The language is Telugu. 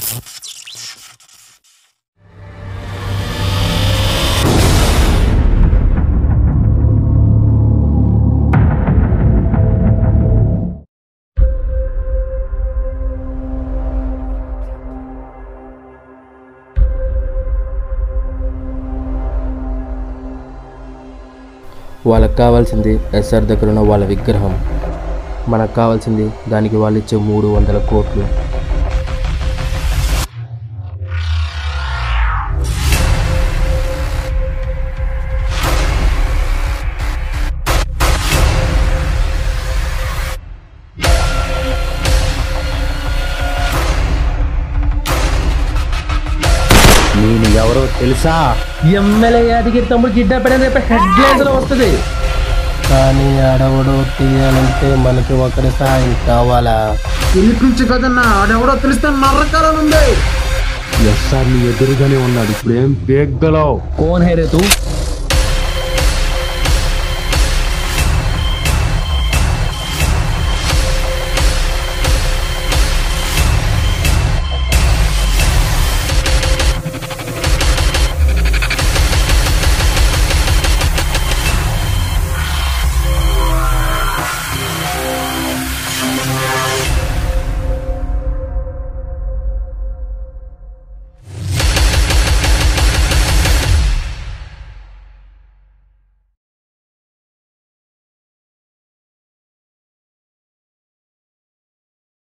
వాళ్ళకి కావాల్సింది ఎస్ఆర్ దగ్గర ఉన్న వాళ్ళ విగ్రహం మనకు కావాల్సింది దానికి వాళ్ళు ఇచ్చే మూడు వందల కోట్లు నేను ఎవరో తెలుసా ఎమ్మెల్యే యాదగిరి తమ్ముడు కిడ్నాప్ అయిన రేపు హెడ్ లైన్స్ లో వస్తుంది కానీ అడవుడు తీయాలంటే మనకి ఒకరి సాయం కావాలా పిలిపించి కదన్నా ఆడెవడో తెలిస్తే నర్రకాలం ఉంది ఎస్ఆర్ నీ ఎదురుగానే ఉన్నాడు ఇప్పుడు ఏం పేగ్గలవు కోన్ హే రే తూ